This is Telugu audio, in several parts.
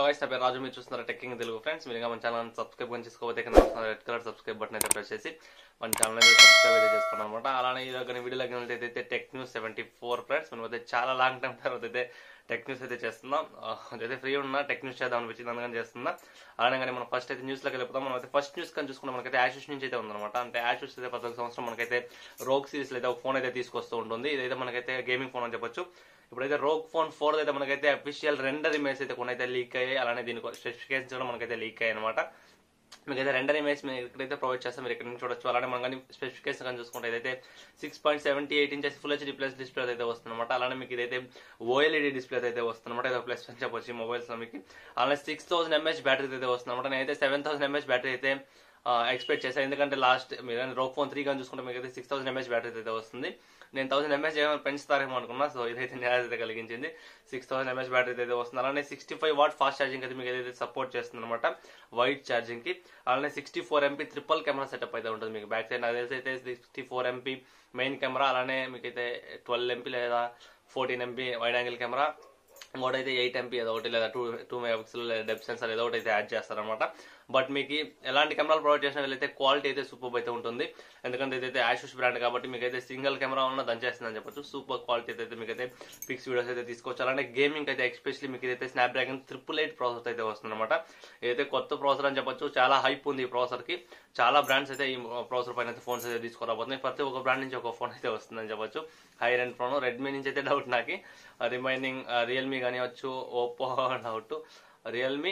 గైస్ నా పేరు రాజు మీరు చూస్తున్నారు టెక్కింగ్ తెలుగు ఫ్రెండ్స్ మీరు ఇంకా మన ఛానల్ సబ్స్క్రైబ్ కొని చేసుకోకపోతే కింద రెడ్ కలర్ సబ్స్క్రైబ్ బటన్ అయితే ప్రెస్ చేసి మన ఛానల్ అయితే సబ్స్క్రైబ్ అయితే చేసుకున్నాం అనమాట అలానే ఈ రోజు వీడియోలోకి అయితే tech news seventy four friends మనం అయితే చాలా లాంగ్ టైం తర్వాత అయితే టెక్ న్యూస్ అయితే చేస్తున్నాం ఆ, అయితే ఫ్రీ ఉన్నా టెక్ న్యూస్ చేద్దాం అనిపించింది అందుకని చేస్తున్నా అలానే కానీ మనం ఫస్ట్ అయితే న్యూస్లోకి వెళ్ళిపోతాం మనం అయితే ఫస్ట్ న్యూస్ కానీ చూసుకుంటే మనకైతే యాషూస్ నుంచి అయితే ఉందన్నమాట అంటే యాషూస్ అయితే ప్రతి సంవత్సరం మనకైతే రోగ్ సిరీస్ అయితే ఒక ఫోన్ అయితే తీసుకొస్తూ ఉంటుంది ఇదైతే మనకైతే గేమింగ్ ఫోన్ అని చెప్పొచ్చు ఇప్పుడైతే రోగ్ ఫోన్ ఫోర్ అయితే మనకైతే అఫీషియల్ రెండర్ ఇమేజ్ అయితే కొన్ని అయితే లీక్ అయ్యాయి అలానే దీని స్పెసిఫికేషన్స్ కూడా మనకైతే లీక్ అయ్యాయి అనమాట మీకైతే రెండర్ ఇమేజ్ మీరు ఇక్కడైతే ప్రొవైడ్ చేస్తాం మీరు ఇక్కడ నుంచి చూడొచ్చు అలానే మనం కానీ స్పెసిఫికేషన్ కానీ చూసుకుంటే ఇదైతే six point seventy eight inches full HD plus display అయితే వస్తుందన్నమాట అలానే మీకు ఇదైతే ఓఎల్ఈడి డిస్ప్లే అయితే వస్తుందన్నమాట ఇది ప్లస్ అని చెప్పొచ్చు ఈ మొబైల్స్ లో మీకు అలానే సిక్స్ థౌసండ్ ఎంహెచ్ బ్యాటరీ అయితే వస్తుందన్నమాట నేనైతే సెవెన్ థౌసండ్ ఎంహెచ్ బ్యాటరీ అయితే ఎక్స్పెక్ట్ చేశాను ఎందుకంటే లాస్ట్ మీరు రోక్ ఫోన్ త్రీ కానీ చూసుకుంటే మీకు అయితే సిక్స్ థౌసండ్ ఎంహెచ్ బ్యాటరీ అయితే వస్తుంది నేను థౌసండ్ ఎంహెచ్ ఏమైనా పెంచుతారేమో అనుకున్నా సో ఇదైతే నిరాశ అయితే కలిగించింది సిక్స్ థౌసండ్ ఎంహెచ్ బ్యాటరీ అయితే వస్తుంది అలానే sixty five watt fast charging అయితే మీకు ఏదైతే సపోర్ట్ చేస్తుంది అనమాట వైట్ ఛార్జింగ్ కి అలానే sixty four MP triple camera setup అయితే ఉంటుంది మీకు బ్యాక్ సైడ్ నాకు తెలిసి అయితే sixty four MP main camera అలానే మీకు అయితే ట్వెల్వ్ ఎంపీ లేదా fourteen MP wide angle camera ఇంకోటి అయితే ఎయిట్ ఎంపీ ఏదో ఒకటి లేదా టూ టూ మెగా పిక్సెల్ లేదా డెప్ సెన్సర్ ఏదో ఒకటి అయితే యాడ్ చేస్తారనమాట బట్ మీకు ఎలాంటి కెమెరాలు ప్రొవైడ్ చేసిన వీళ్ళైతే క్వాలిటీ అయితే సూపర్ అయితే ఉంటుంది ఎందుకంటే ఇదైతే యాషూస్ బ్రాండ్ కాబట్టి మీకు అయితే సింగిల్ కెమెరా ఉన్న దంచేస్తుందని చెప్పొచ్చు సూపర్ క్వాలిటీ అయితే మీకు అయితే పిక్స్ వీడియోస్ అయితే తీసుకోవచ్చు అలానే గేమింగ్ అయితే ఎస్పెషల్లీ మీకు ఇదైతే Snapdragon triple eight process అయితే వస్తుంది అనమాట ఇదైతే కొత్త ప్రాసెసర్ అని చెప్పొచ్చు చాలా హైప్ ఉంది ఈ ప్రాసెసర్ కి చాలా బ్రాండ్స్ అయితే ఈ ప్రాసెసర్ పైన అయితే ఫోన్స్ అయితే తీసుకురాబోతున్నాయి ప్రతి ఒక్క బ్రాండ్ నుంచి ఒక ఫోన్ అయితే వస్తుందని చెప్పొచ్చు హై అండ్ ఫోన్ రెడ్మీ నుంచి అయితే డౌట్ నాకు రిమైనింగ్ రియల్మీ కానివచ్చు Oppo doubt Realme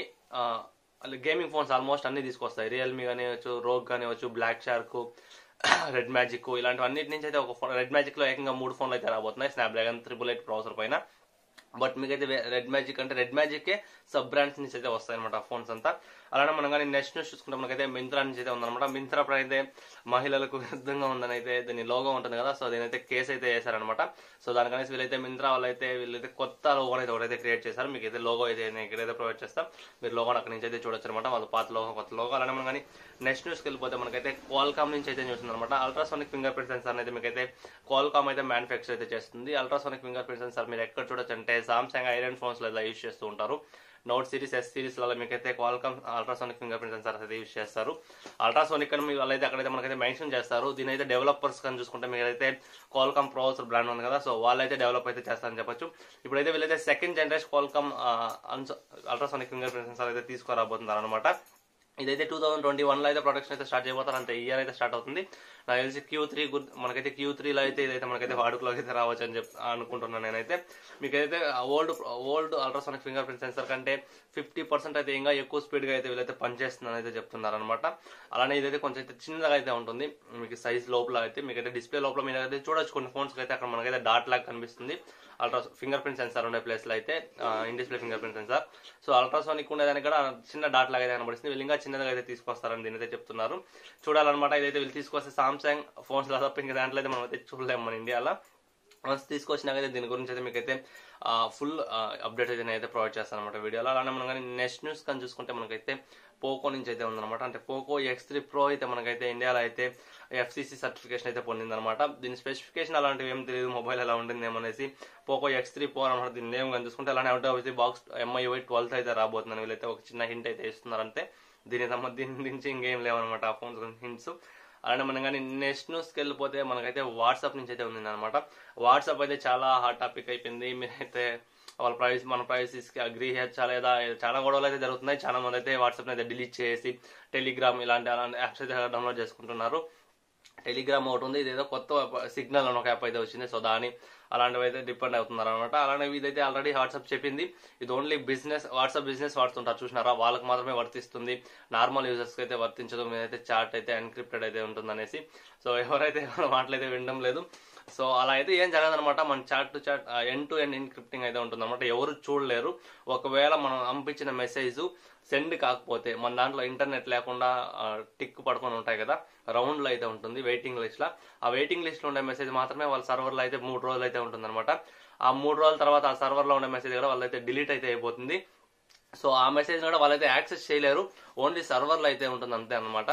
gaming phones almost అన్ని తీసుకొస్తాయి రియల్మీ కానివచ్చు రోగ్ కానివచ్చు బ్లాక్ షార్క్ రెడ్ మ్యాజిక్ ఇలాంటివన్నిటి నుంచి అయితే ఒక ఫోన్ రెడ్ మ్యాజిక్ లో ఏకంగా మూడు ఫోన్లు అయితే రాబోతున్నాయి Snapdragon triple eight processor పైన బట్ మీకైతే రెడ్ మ్యాజిక్ అంటే రెడ్ మ్యాజిక్ సబ్ బ్రాండ్స్ నుంచి అయితే వస్తాయి అనమాట ఫోన్స్ అంతా అలానే మనం కానీ నెక్స్ట్ న్యూస్ చూసుకుంటే మనకైతే మింత్రా నుంచి అయితే ఉందన్నమాట మింత్రా పైన అయితే మహిళలకు విరుద్ధంగా ఉందని అయితే దీని లోగో ఉంటుంది కదా సో దీనైతే కేసు అయితే వేశారనమాట సో దానికనేసి వీళ్ళైతే మింత్రా వాళ్ళైతే వీళ్ళైతే కొత్త లోగో అయితే ఒకటైతే క్రియేట్ చేశారు మీకు అయితే లోగో అయితే నేను ఇక్కడైతే ప్రొవైడ్ చేస్తాం మీరు లోగో అక్కడి నుంచి అయితే చూడొచ్చు అనమాట వాళ్ళ పాత లోగో కొత్త లోగో అలానే మనం కానీ నెక్స్ట్ న్యూస్కి వెళ్ళిపోతే మనకైతే క్వాల్కామ్ నుంచి అయితే న్యూస్ ఉందన్నమాట అల్ట్రాసోనిక్ ఫింగర్ ప్రింట్ సెన్సార్ అయితే మీకైతే క్వాల్కామ్ అయితే మ్యానుఫ్యాక్చర్ అయితే చేస్తుంది అల్ట్రాసోనిక్ ఫింగర్ ప్రింట్ సెన్సార్ మీరు ఎక్కడ చూడొచ్చు అంటే సామ్సంగ్ ఐరన్ ఫోన్స్ లో ఇలా యూస్ చేస్తూ ఉంటారు నోట్ సిరీస్ ఎస్ సిరీస్ లలో మీకైతే Qualcomm ultrasonic fingerprint sensor అయితే యూస్ చేస్తారు అల్ట్రాసోనిక్ అని మీరు వాళ్ళైతే అక్కడైతే మనకైతే మెన్షన్ చేస్తారు దీని అయితే డెవలపర్స్ కానీ చూసుకుంటే మీరు అయితే క్వాల్కామ్ ప్రాసెసర్ బ్రాండ్ ఉంది కదా సో వాళ్ళైతే డెవలప్ అయితే చేస్తారని చెప్పొచ్చు ఇప్పుడైతే వీళ్ళైతే second generation Qualcomm ultrasonic fingerprint sensor అయితే తీసుకురాబోతున్నారు అనమాట ఇదైతే టూ థౌసండ్ ట్వంటీ వన్ లో అయితే ప్రొడక్షన్ అయితే స్టార్ట్ చేయబోతారు అంతే ఇయర్ అయితే స్టార్ట్ అవుతుంది నాకు తెలిసి క్యూ త్రీ మనకైతే క్యూ త్రీలో అయితే ఇదైతే మనకైతే వాడుకలోకి అయితే రావచ్చు అని చెప్పి అనుకుంటున్నాను నేనైతే మీకైతే old old ultrasonic fingerprint sensor కంటే ఫిఫ్టీ పర్సెంట్ అయితే ఇంకా ఎక్కువ స్పీడ్ గా అయితే వీళ్ళైతే పనిచేస్తుందని అయితే చెప్తున్నారు అనమాట అలానే ఇదైతే కొంచెం అయితే చిన్నగా అయితే ఉంటుంది మీకు సైజ్ లోపల అయితే మీకైతే డిస్ప్లే లోపల మీరు అయితే చూడొచ్చు కొన్ని ఫోన్స్ అయితే అక్కడ మనకైతే డాట్ లాగా కనిపిస్తుంది అల్ట్రా ఫింగర్ ప్రింట్ సెన్సార్ ఉండే ప్లేస్ లో అయితే in display fingerprint sensor so ultrasonic ఉండేదానికి కూడా చిన్న డాట్ లాగా అయితే కనబడుతుంది వీళ్ళు ఇంకా చిన్నగా అయితే తీసుకొస్తారని దీని అయితే చెప్తున్నారు చూడాలన్నమాట ఇదైతే వీళ్ళు తీసుకొస్తే సామ్సంగ్ ఫోన్స్ లో తప్ప ఇంకా దాంట్లో అయితే మనం అయితే చూడలేము మన ఇండియాలో వన్స్ తీసుకొచ్చినాకైతే దీని గురించి అయితే మీకైతే ఫుల్ అప్డేట్ అయితే నేనైతే ప్రొవైడ్ చేస్తాను అనమాట వీడియోలో అలానే మనం కానీ నెక్స్ట్ న్యూస్ కానీ చూసుకుంటే మనకైతే పోకో నుంచి అయితే ఉందన్నమాట అంటే పోకో ఎక్స్ త్రీ ప్రో అయితే మనకైతే ఇండియాలో అయితే ఎఫ్సిసి సర్టిఫికేషన్ అయితే పొందిందనమాట దీని స్పెసిఫికేషన్ అలాంటివి ఏం తెలియదు మొబైల్ ఎలా ఉంటుందేమో అనేసి పోకో ఎక్స్ త్రీ ప్రో అనమాట దీని నేమ్ కానీ చూసుకుంటే అలానే out of box Mi Y twelfth అయితే రాబోతుందని వీళ్ళైతే ఒక చిన్న హింట్ అయితే ఇస్తున్నారంటే దీనికి సంబంధించి ఇంకేం లేవన్నమాట ఆ ఫోన్స్ హింట్స్ అలానే మనం కానీ నెక్స్ట్ న్యూస్కి వెళ్ళిపోతే మనకైతే వాట్సాప్ నుంచి అయితే ఉంది అనమాట వాట్సాప్ అయితే చాలా హాట్ టాపిక్ అయిపోయింది మీరైతే వాళ్ళ ప్రైవసీ మన ప్రైవసీస్కి అగ్రీ చేయొచ్చా లేదా చాలా గొడవలు అయితే జరుగుతున్నాయి చాలా మంది అయితే వాట్సాప్ అయితే డిలీట్ చేసి టెలిగ్రామ్ ఇలాంటి అలాంటి యాప్స్ అయితే డౌన్లోడ్ చేసుకుంటున్నారు టెలిగ్రామ్ ఒకటి ఉంది ఇదేదో కొత్త సిగ్నల్ అని ఒక యాప్ అయితే వచ్చింది సో దాని అలాంటివి అయితే డిపెండ్ అవుతున్నారు అనమాట అలానే ఇదైతే ఆల్రెడీ వాట్సాప్ చెప్పింది ఇది ఓన్లీ బిజినెస్ వాట్సాప్ బిజినెస్ వాడుతుంటారు చూసినారా వాళ్ళకి మాత్రమే వర్తిస్తుంది నార్మల్ యూజర్స్కి అయితే వర్తించదు మీదైతే చాట్ అయితే ఎన్క్రిప్టెడ్ అయితే ఉంటుంది అనేసి సో ఎవరైతే మాటలైతే వినడం లేదు సో అలా అయితే ఏం జరగదనమాట మన chat to chat end to end encrypting అయితే ఉంటుంది అనమాట ఎవరు చూడలేరు ఒకవేళ మనం పంపించిన మెసేజ్ సెండ్ కాకపోతే మన దాంట్లో ఇంటర్నెట్ లేకుండా టిక్ పడుకొని ఉంటాయి కదా రౌండ్ లో అయితే ఉంటుంది వెయిటింగ్ లిస్ట్ లో ఆ వెయిటింగ్ లిస్ట్ లో ఉండే మెసేజ్ మాత్రమే వాళ్ళ సర్వర్ లో అయితే మూడు రోజులు అయితే ఉంటుంది అనమాట ఆ మూడు రోజుల తర్వాత ఆ సర్వర్ లో ఉండే మెసేజ్ కూడా వాళ్ళైతే డిలీట్ అయితే అయిపోతుంది సో ఆ మెసేజ్ కూడా వాళ్ళైతే యాక్సెస్ చేయలేరు ఓన్లీ సర్వర్లో అయితే ఉంటుంది అంతే అనమాట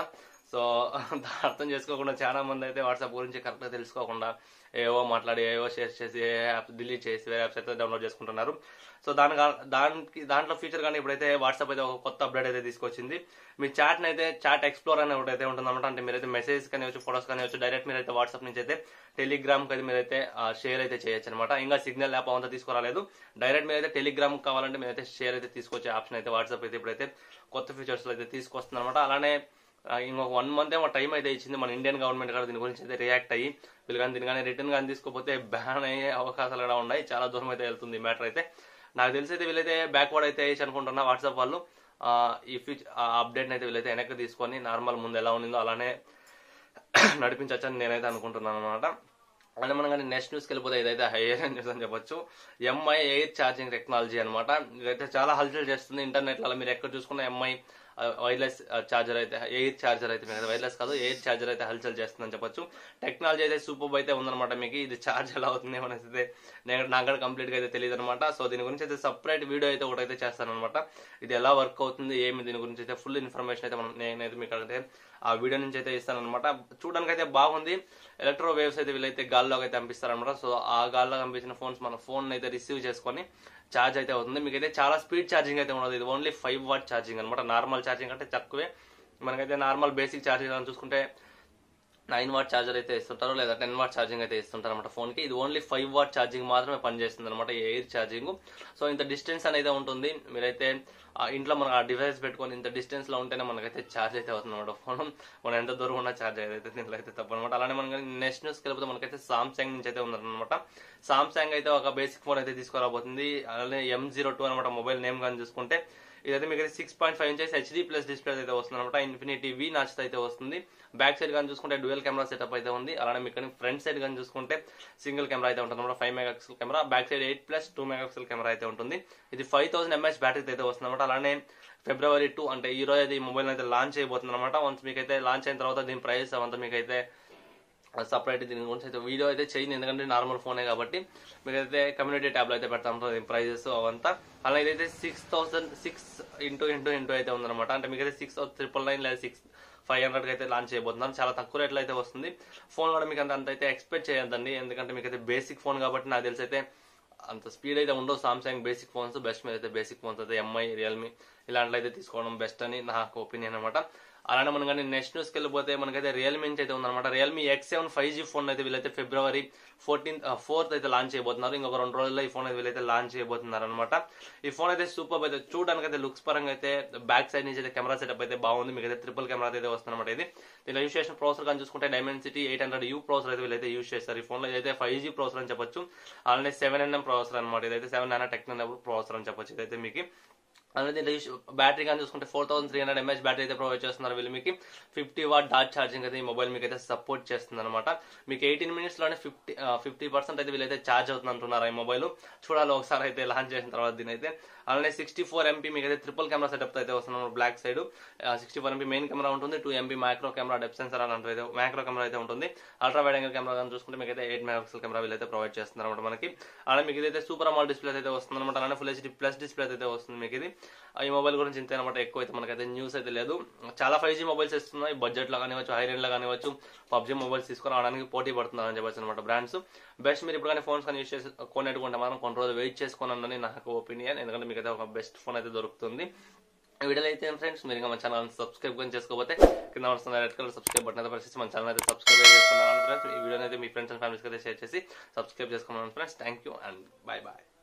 సో అర్థం చేసుకోకుండా చాలా మంది అయితే వాట్సాప్ గురించి కరెక్ట్గా తెలుసుకోకుండా ఏవో మాట్లాడి ఏవో షేర్ చేసి ఏ యాప్ డిలీట్ చేసి వేరే యాప్స్ అయితే డౌన్లోడ్ చేసుకుంటున్నారు సో దాని కా- దానికి దాంట్లో ఫీచర్ కానీ ఇప్పుడైతే వాట్సాప్ అయితే ఒక కొత్త అప్డేట్ అయితే తీసుకొచ్చింది మీ చాట్ని అయితే చాట్ ఎక్స్ప్లోర్ అనే ఒకటి అయితే ఉంటుందన్నమాట అంటే మీరైతే మెసేజ్ కానీ వచ్చు ఫొటోస్ కానీ వచ్చు డైరెక్ట్ మీరైతే వాట్సాప్ నుంచి అయితే టెలిగ్రామ్కి అయితే మీరైతే షేర్ అయితే చేయొచ్చు అనమాట ఇంకా సిగ్నల్ యాప్ అంతా తీసుకురాలేదు డైరెక్ట్ మీరైతే టెలిగ్రామ్ కావాలంటే మీరైతే షేర్ అయితే తీసుకొచ్చే ఆప్షన్ అయితే వాట్సాప్ అయితే ఇప్పుడైతే కొత్త ఫీచర్స్ అయితే తీసుకొస్తుంది అనమాట అలానే ఆ, ఇంకొక వన్ మంత్ ఏమో టైం అయితే ఇచ్చింది మన ఇండియన్ గవర్నమెంట్ కూడా దీని గురించి అయితే రియాక్ట్ అయ్యి వీళ్ళు కానీ దీని కానీ రిటర్న్ కానీ తీసుకోకపోతే బ్యాన్ అయ్యే అవకాశాలు కూడా ఉన్నాయి చాలా దూరం అయితే వెళ్తుంది ఈ మ్యాటర్ అయితే నాకు తెలిసి అయితే వీళ్ళైతే బ్యాక్వర్డ్ అయితే వేసి అనుకుంటున్నా వాట్సాప్ వాళ్ళు ఆ, ఈ ఫీచర్ అప్డేట్ అయితే వీళ్ళైతే వెనక్కి తీసుకొని నార్మల్ ముందు ఎలా ఉండిందో అలానే నడిపించవచ్చని నేనైతే అనుకుంటున్నాను అనమాట అంటే మనం కానీ నెక్స్ట్ న్యూస్కి వెళ్ళిపోతే ఇదైతే హైయర్ న్యూస్ అని చెప్పొచ్చు ఎంఐ ఎయిర్ ఛార్జింగ్ టెక్నాలజీ అనమాట ఇదైతే చాలా హల్చల్ చేస్తుంది ఇంటర్నెట్లో మీరు ఎక్కడ చూసుకున్న ఎంఐ వైర్లెస్ ఛార్జర్ అయితే ఎయిర్ ఛార్జర్ అయితే మీకు వైర్లెస్ కాదు ఎయిర్ ఛార్జర్ అయితే హల్చల్ చేస్తుందని చెప్పొచ్చు టెక్నాలజీ అయితే సూపర్ అయితే ఉందన్నమాట మీకు ఇది ఛార్జ్ ఎలా అవుతుంది అనేసి అయితే నేను నాకు కూడా కంప్లీట్గా అయితే తెలియదు అనమాట సో దీని గురించి అయితే సపరేట్ వీడియో అయితే ఒకటి అయితే చేస్తాను అనమాట ఇది ఎలా వర్క్ అవుతుంది ఏమి దీని గురించి అయితే ఫుల్ ఇన్ఫర్మేషన్ అయితే మనం నేనైతే మీకు అయితే ఆ వీడియో నుంచి అయితే ఇస్తాను అనమాట చూడడానికి అయితే బాగుంది ఎలక్ట్రో వేవ్స్ అయితే వీళ్ళైతే గాల్లోకి అయితే పంపిస్తారనమాట సో ఆ గాల్లో పంపించిన ఫోన్స్ మన ఫోన్ అయితే రిసీవ్ చేసుకొని ఛార్జ్ అయితే అవుతుంది మీకైతే చాలా స్పీడ్ ఛార్జింగ్ అయితే ఉండదు ఇది ఓన్లీ ఫైవ్ వాట్ ఛార్జింగ్ అనమాట నార్మల్ ఛార్జింగ్ అంటే తక్కువే మనకైతే నార్మల్ బేసిక్ ఛార్జింగ్ చూసుకుంటే నైన్ వాట్ ఛార్జర్ అయితే ఇస్తుంటారు లేదా టెన్ వాట్ ఛార్జింగ్ అయితే ఇస్తుంటారు అనమాట ఫోన్ కి ఇది ఓన్లీ ఫైవ్ వాట్ ఛార్జింగ్ మాత్రమే పనిచేస్తుంది అనమాట ఎయిర్ ఛార్జింగ్ సో ఇంత డిస్టెన్స్ అనేది ఉంటుంది మీరైతే ఆ ఇంట్లో మనం ఆ డివైస్ పెట్టుకొని ఇంత డిస్టెన్స్ లో ఉంటేనే మనకైతే ఛార్జ్ అయితే అవుతుంది అనమాట ఫోన్ మనం ఎంత దూరం ఉన్నా ఛార్జ్ అయితే దీంట్లో అయితే తప్ప అనమాట అలానే మనం నెక్స్ట్ న్యూస్ వెళ్ళిపోతే మనకైతే సామ్సంగ్ నుంచి అయితే ఉందన్నమాట సామ్సంగ్ అయితే ఒక బేసిక్ ఫోన్ అయితే తీసుకురాబోతుంది అలానే ఎం జీరో టూ అనమాట మొబైల్ నేమ్ కానీ చూసుకుంటే ఇదైతే మీకు six point five inches HD plus display అయితే వస్తుంది అనమాట ఇన్ఫినిటీ వి నాచ్ అయితే వస్తుంది బ్యాక్ సైడ్ కానీ చూసుకుంటే డ్యూయల్ కెమెరా సెటప్ అయితే ఉంది అలానే మీకు ఫ్రంట్ సైడ్ కానీ చూసుకుంటే సింగిల్ కెమెరా అయితే ఉంటుంది అనమాట five megapixel camera back side eight plus two megapixel camera అయితే ఉంటుంది ఇది ఫైవ్ థౌసండ్ ఎంఎస్ బ్యాటరీ అయితే వస్తుంది అనమాట అలానే ఫిబ్రవరి టూ అంటే ఈ రోజు అయితే ఈ మొబైల్ అయితే లాంచ్ అయిపోతుంది అనమాట వన్స్ మీకైతే లాంచ్ అయిన తర్వాత దీని ప్రైస్ అవంతా మీకైతే సపరేట్ దీని గురించి అయితే వీడియో అయితే చేయండి ఎందుకంటే నార్మల్ ఫోనే కాబట్టి మీకైతే కమ్యూనిటీ ట్యాబ్లో అయితే పెడతాం ప్రైజెస్ అవంతా అలా ఇదైతే six thousand six into into into అయితే ఉందన్నమాట అంటే మీకైతే సిక్స్ ట్రిపుల్ నైన్ లేదా సిక్స్ ఫైవ్ హండ్రెడ్కి అయితే లాంచ్ చేయబోతున్నాను చాలా తక్కువ రేట్లో అయితే వస్తుంది ఫోన్ కూడా మీకు అంత అంత అయితే ఎక్స్పెక్ట్ చేయొద్దండి ఎందుకంటే మీకు అయితే బేసిక్ ఫోన్ కాబట్టి నాకు తెలిసి అయితే అంత స్పీడ్ అయితే ఉండవు సామ్సంగ్ బేసిక్ ఫోన్స్ బెస్ట్ మీద అయితే బేసిక్ ఫోన్స్ అయితే ఎంఐ రియల్మీ ఇలాంటివి అయితే తీసుకోవడం బెస్ట్ అని నాకు ఒపీనియన్ అనమాట అలానే మనం కానీ నెక్స్ట్ న్యూస్కి వెళ్ళిపోతే మనకైతే రియల్మీ నుంచి అయితే ఉందన్నమాట Realme X seven five G phone అయితే వీళ్ళైతే ఫిబ్రవరి ఫోర్టీన్త్ ఫోర్త్ అయితే లాంచ్ చేయబోతున్నారు ఇంకొక రెండు రోజుల్లో ఈ ఫోన్ అయితే వీళ్ళైతే లాంచ్ చేయబోతున్నారు అనమాట ఈ ఫోన్ అయితే సూపర్ అయితే చూడడానికి అయితే లుక్స్ పరంగా అయితే బ్యాక్ సైడ్ నుంచి అయితే కెమెరా సెటప్ అయితే బాగుంది మీకు అయితే ట్రిపుల్ కెమెరా అయితే వస్తుందన్నమాట ఇది దీనిలో యూస్ చేసిన ప్రాసెసర్ కానీ చూసుకుంటే Dimensity eight hundred U processor అయితే వీళ్ళైతే యూస్ చేస్తారు ఈ ఫోన్లో ఇదైతే ఫైవ్ జీ ప్రాసెసర్ అని చెప్పొచ్చు అలానే సెవెన్ ఎన్ఎం ప్రాసెసర్ అనమాట ఇదైతే సెవెన్ నానా టెక్నాలజీ ప్రాసెసర్ అని చెప్పొచ్చు ఇదైతే మీకు అలానే దీంట్లో బ్యాటరీ కానీ చూసుకుంటే four thousand three hundred M S battery అయితే ప్రొవైడ్ చేస్తున్నారు వీళ్ళు మీకు ఫిఫ్టీ వాట్ డాట్ ఛార్జింగ్ అయితే ఈ మొబైల్ మీకు అయితే సపోర్ట్ చేస్తుంది అనమాట మీకు ఎయిటీన్ మినిట్స్ లోనే ఫిఫ్టీ ఫిఫ్టీ పర్సెంట్ అయితే వీళ్ళైతే ఛార్జ్ అవుతుంది అంటున్నారు ఈ మొబైల్ చూడాలి ఒకసారి అయితే లాంచ్ చేసిన తర్వాత దీని అయితే అలానే సిక్స్టీ ఫోర్ ఎంపీ మీకు అయితే ట్రిపుల్ కెమెరా సెటప్ అయితే వస్తున్నారు back side sixty four MP main camera ఉంటుంది two MP micro camera depth sensor అని అయితే మైక్రో కెమెరా అయితే ఉంటుంది అల్ట్రా వైడ్ యాంగిల్ కెమెరా కానీ చూసుకుంటే మీకు అయితే ఎయిట్ మెగా పిక్సెల్ కెమెరా వీళ్ళైతే ప్రొవైడ్ చేస్తున్నారు అనమాట మనకి అలానే మీకు ఇదైతే సూపర్ అమాల్ డిస్ప్లే అయితే వస్తుంది అనమాట అలానే ఫుల్ హెచ్డీ ప్లస్ డిస్ప్లే అయితే వస్తుంది మీకు ఇది ఈ మొబైల్ గురించి ఇంతే అనమాట ఎక్కువ అయితే మనకైతే న్యూస్ అయితే లేదు చాలా ఫైవ్ జీ మొబైల్స్ ఇస్తున్నాయి బడ్జెట్ లో కానివచ్చు హై రేంజ్ లో కానివచ్చు పబ్జీ మొబైల్స్ తీసుకొని రావడానికి పోటీ పడుతున్నారు అని చెప్పచ్చు అనమాట బ్రాండ్స్ బెస్ట్ మీరు ఇప్పుడు కానీ ఫోన్స్ కానీ యూస్ చేసి కొనేట్టుకుంటే మాత్రం కొన్ని రోజులు వెయిట్ చేసుకోనని నాకు ఒపీనియన్ ఎందుకంటే మీకు అయితే ఒక బెస్ట్ ఫోన్ అయితే దొరుకుతుంది ఈ వీడియోలో అయితే ఫ్రెండ్స్ మీరు ఇంకా మన ఛానల్ సబ్స్క్రైబ్ కానీ చేసుకోకపోతే కింద వస్తున్న రెడ్ కలర్ సబ్స్క్రైబ్ బటన్ అయితే పరిస్థితి మన ఛానల్ అయితే సబ్స్క్రైబ్ చేసుకున్నాను ఫ్రెండ్స్ ఈ వీడియోని అయితే మీ ఫ్రెండ్స్ అండ్ ఫ్యామిలీస్కి అయితే షేర్ చేసి సబ్స్క్రైబ్ చేసుకోమన్నాను friends thank you and bye bye